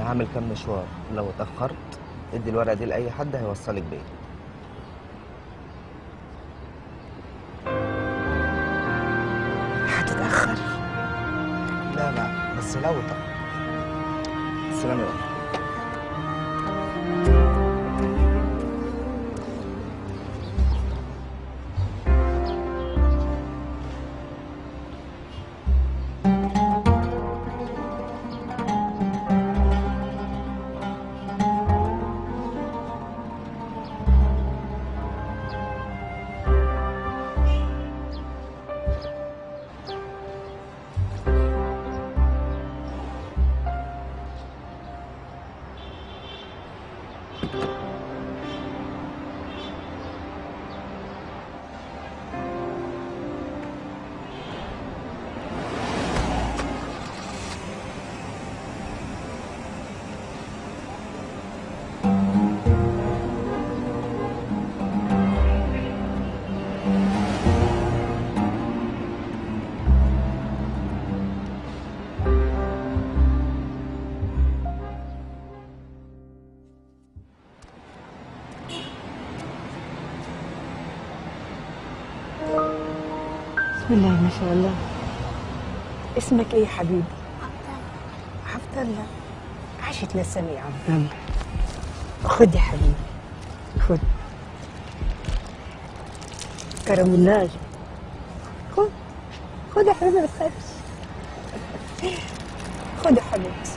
هعمل كام مشوار لو اتاخرت ادي الورقه دي لاي حد هيوصلك بيا هتتأخر لا لا بس لو اتاخرت السلام عليكم بسم الله ما شاء الله اسمك ايه يا حبيبي عبد الله عاشت لساني يا عبد الله خد يا حبيبي خد كرم الله خد خد يا حبيبي ما تخافش خد يا حبيبتي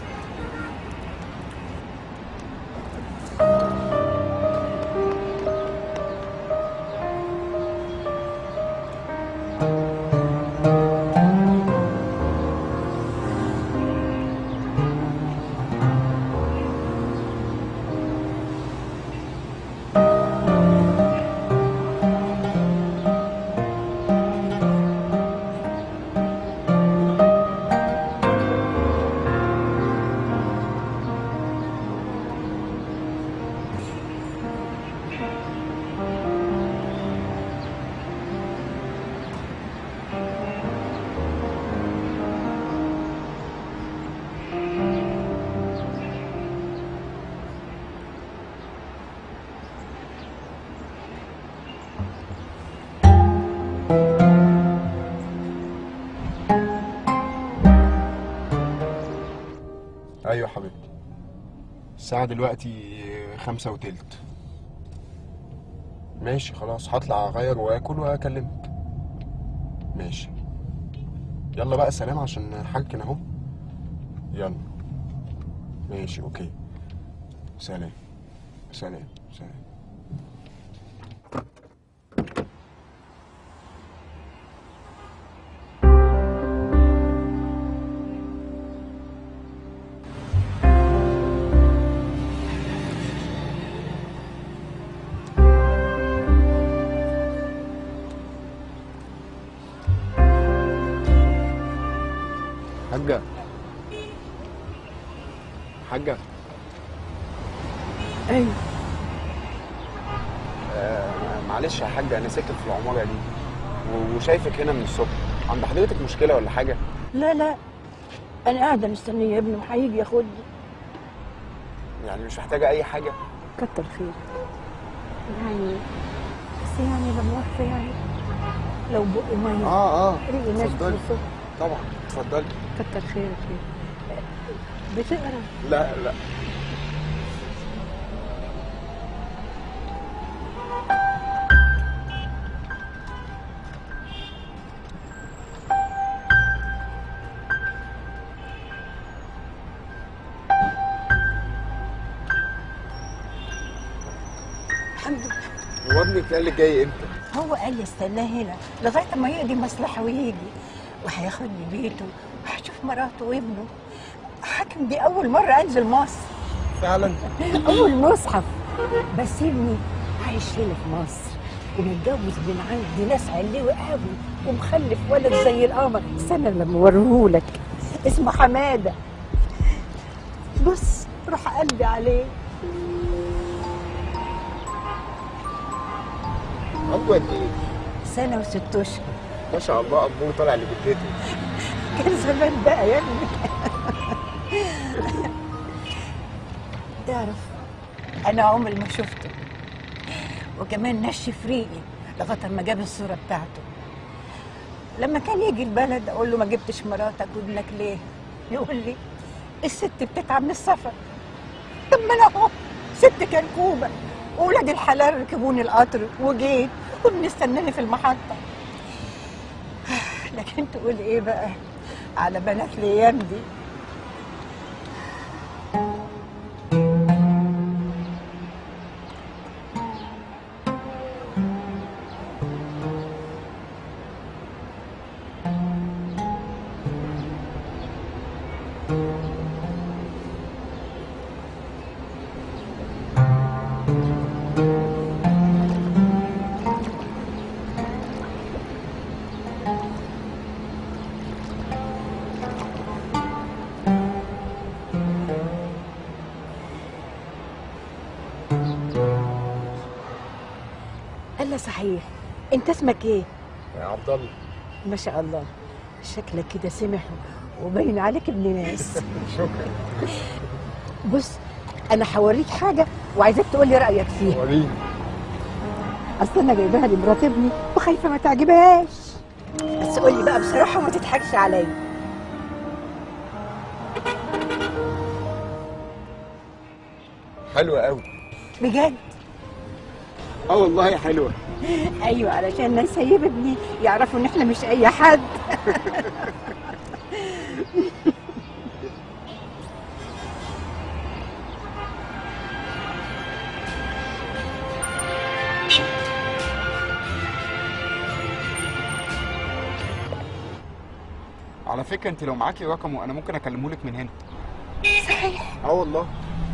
ايوه حبيبتي الساعة دلوقتي خمسة وتلت ماشي خلاص هطلع اغير واكل واكلمك ماشي يلا بقى سلام عشان حاجة اهو يلا ماشي اوكي سلام سلام سلام حاجة حاجة ايوه آه معلش يا حاجة أنا ساكن في العمارة دي و- وشايفك هنا من الصبح عند حضرتك مشكلة ولا حاجة؟ لا لا انا قاعده مستنيه ابني وهيجي ياخدني يعني مش محتاجة أي حاجة؟ كتر خيرك يعني بس يعني لما موقفه يعني لو بق ميه آه آه ريقي ناشف اتفضلي من الصبح طبعا اتفضلي كتر خيرك بتقرا لا لا الحمد لله هو ابنك قال لك جاي امتى؟ هو قال لي استناه هنا لغايه ما يقضي مصلحه ويجي وهياخدني بيته وهشوف مراته وابنه حاكم دي اول مره انزل مصر فعلا اول مصحف بس ابني عايش هنا في مصر ومتجوز من عند ناس علوي قوي ومخلف ولد زي القمر استنى لما اوريهولك اسمه حماده بص روح قلبي عليه أبوه قد إيه؟ سنه وست اشهر ما شاء الله أبوه طالع لجدته كان زمان بقى يا ابني تعرف انا عمري ما شفته وكمان نشف ريقي لغايه ما جاب الصوره بتاعته لما كان يجي البلد اقول له ما جبتش مراتك وابنك ليه يقول لي الست بتتعب من السفر طب ما انا اهو ست كركوبه وولاد الحلال ركبوني القطر وجيت وبنستناني في المحطه لكن تقول ايه بقى على بنات الايام دي الا صحيح انت اسمك ايه يا عبد الله ما شاء الله شكلك كده سمح وباين عليك ابن ناس شكرا بص انا هوريك حاجه وعايزاك تقول لي رايك فيها وريني اصل انا جايباها لمرات ابني وخايفه ما تعجبهاش بس قول لي بقى بصراحه وما تضحكش عليا حلوة قوي بجد اه والله حلوة ايوه علشان نسيب ابني يعرفوا ان احنا مش اي حد على فكرة انت لو معاكي رقمه انا ممكن اكلمه لك من هنا صحيح اه والله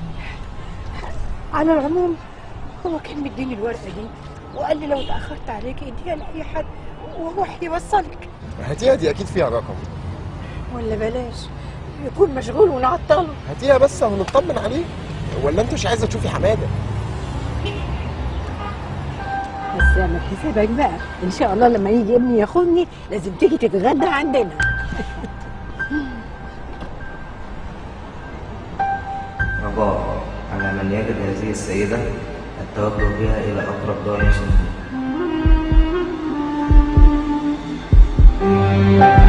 على العموم هو كان مديني الورقه دي وقال لي لو اتاخرت عليك اديها لاي حد وهو هيوصلك هاتيها دي اكيد فيها رقم ولا بلاش يكون مشغول ونعطله هاتيها بس هنطمن عليه ولا انت مش عايزه تشوفي حماده بس اعمل حسابك بقى ان شاء الله لما يجي ابني ياخدني لازم تيجي تتغدى عندنا رجاء على من يجد هذه السيدة التوجه بها إلى أقرب دار مسلمين